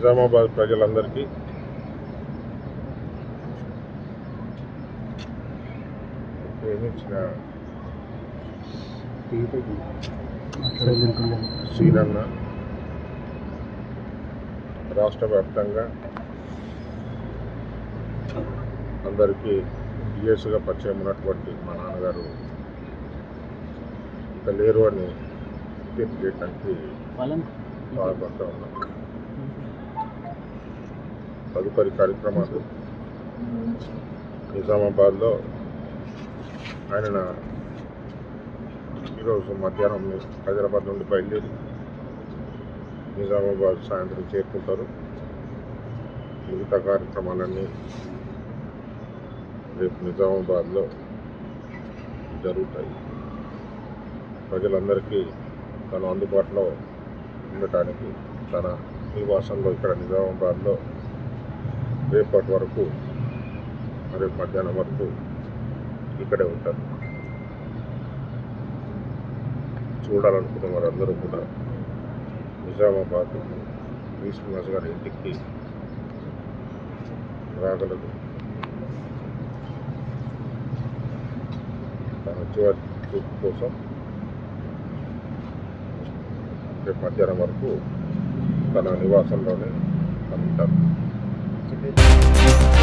నిజామాబాద్ ప్రజలందరికీ ప్రేమించిన సీనన్న రాష్ట్ర వ్యాప్తంగా అందరికీ డిఎస్గా పరిచయం ఉన్నటువంటి మా నాన్నగారు ఇక లేరు అని తీర్పు చేయడానికి బాధపడుతూ ఉన్నాం తదుపరి కార్యక్రమాలు నిజామాబాద్లో ఆయన ఈరోజు మధ్యాహ్నం హైదరాబాద్ నుండి బయలుదేరి నిజామాబాద్ సాయంత్రం చేరుకుంటారు మిగతా కార్యక్రమాలన్నీ రేపు నిజామాబాద్లో జరుగుతాయి ప్రజలందరికీ తను అందుబాటులో ఉండటానికి తన నివాసంలో ఇక్కడ నిజామాబాద్లో రేపటి వరకు రేపు మధ్యాహ్నం వరకు ఇక్కడే ఉంటారు చూడాలనుకున్న వారందరూ కూడా నిజామాబాద్ విష్ణునాథ్ గారి ఇంటికి రాగలరు తన చివరి చూపు కోసం రేపు మధ్యాహ్నం వరకు తన నివాసంలోనే ఉంటారు